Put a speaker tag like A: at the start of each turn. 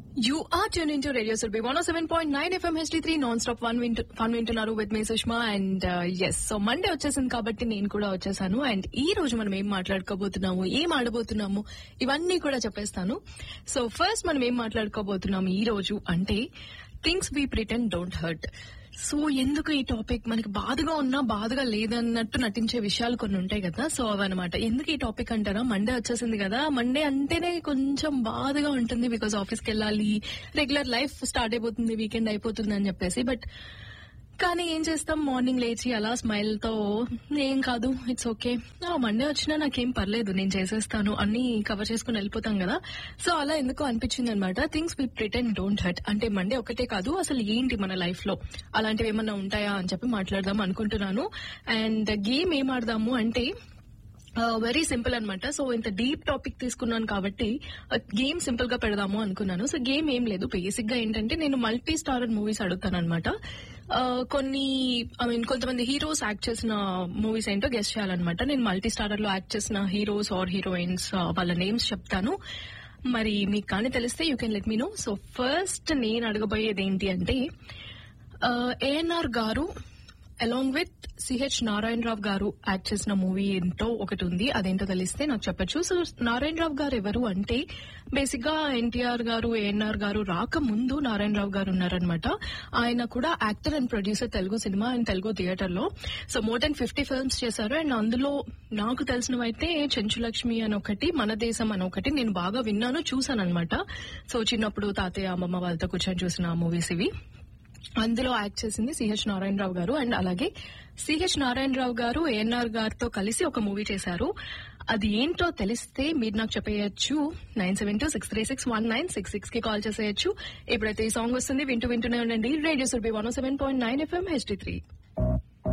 A: You are tuned into Radio Survey 107.9 FM HD3 non-stop fun, వింటు fun వింటున్నారు with మీ Sushma and yes so Monday వచ్చేసింది కాబట్టి నేను కూడా వచ్చేసాను అండ్ ఈ రోజు మనం ఏం మాట్లాడుకోబోతున్నాము ఏం ఆడబోతున్నాము ఇవన్నీ కూడా చెప్పేస్తాను సో ఫస్ట్ మనం ఏం మాట్లాడుకోబోతున్నాము ఈ రోజు అంటే things we pretend don't hurt so ఎందుకు ఈ టాపిక్ మనకి బాధగా ఉన్నా బాధగా లేదన్నట్టు నటించే విషయాలు కొన్ని ఉంటాయి కదా సో అవన్నమాట ఎందుకు ఈ టాపిక్ అంటారా మండే వచ్చేసింది కదా మండే అంటేనే కొంచెం బాధగా ఉంటుంది బికాస్ ఆఫీస్కి వెళ్ళాలి రెగ్యులర్ లైఫ్ స్టార్ట్ అయిపోతుంది వీకెండ్ అయిపోతుంది అని చెప్పేసి బట్ కానీ ఏం చేస్తాం మార్నింగ్ లేచి అలా స్మైల్ తో ఏం కాదు ఇట్స్ ఓకే మండే వచ్చినా నాకేం పర్లేదు నేను చేసేస్తాను అన్ని కవర్ చేసుకుని వెళ్ళిపోతాం కదా సో అలా ఎందుకో అనిపించింది అనమాట things we pretend don't hurt అంటే మండే ఒకటే కాదు అసలు ఏంటి మన లైఫ్ లో అలాంటివి ఏమన్నా ఉంటాయా అని చెప్పి మాట్లాడదాం అనుకుంటున్నాను అండ్ గేమ్ ఏం ఆడదాము అంటే వెరీ సింపుల్ అనమాట సో ఇంత డీప్ టాపిక్ తీసుకున్నాను కాబట్టి గేమ్ సింపుల్ గా పెడదాము అనుకున్నాను సో గేమ్ ఏం లేదు బేసిక్ గా ఏంటంటే నేను మల్టీ స్టారర్ మూవీస్ అడుగుతాను అనమాట కొన్ని ఐ మీన్ కొంతమంది హీరోస్ యాక్ట్ చేసిన మూవీస్ ఏంటో గెస్ట్ చేయాలన్నమాట నేను మల్టీ స్టారర్ లో యాక్ట్ చేసిన హీరోస్ ఆర్ హీరోయిన్స్ వాళ్ళ నేమ్స్ చెప్తాను మరి మీకు కానీ తెలిస్తే you can let me know so first నేను అడగబోయేది ఏంటి అంటే ఏఎన్ఆర్ గారు అలాంగ్ విత్ సిహెచ్ నారాయణరావు గారు యాక్ట్ చేసిన మూవీ ఏంటో ఒకటి ఉంది అదేంటో తెలిస్తే నాకు చెప్పొచ్చు సో నారాయణరావు గారు ఎవరు అంటే బేసిక్ గా ఎన్టీఆర్ గారు ఏఎన్ఆర్ గారు రాకముందు నారాయణరావు గారు ఉన్నారనమాట ఆయన కూడా actor and producer Telugu cinema and Telugu theatre లో so more than fifty films చేశారు అండ్ అందులో నాకు తెలిసినవైతే చెంచులక్ష్మి అని ఒకటి మన దేశం అని ఒకటి నేను బాగా విన్నాను చూసాను అనమాట సో చిన్నప్పుడు తాతయ్య అమ్మమ్మ వాళ్ళతో కూర్చొని చూసిన మూవీస్ ఇవి అందులో యాక్ట్ చేసింది సిహెచ్ నారాయణరావు గారు అండ్ అలాగే సిహెచ్ నారాయణరావు గారు ఏఎన్ఆర్ గారితో కలిసి ఒక మూవీ చేశారు అది ఏంటో తెలిస్తే మీరు నాకు చెప్పేయచ్చు nine seven two six three six one nine six six కి కాల్ చేసేయచ్చు ఇప్పుడైతే ఈ సాంగ్ వస్తుంది వింటూ వింటూనే ఉండండి radio Surbhi one seven point nine FM HD three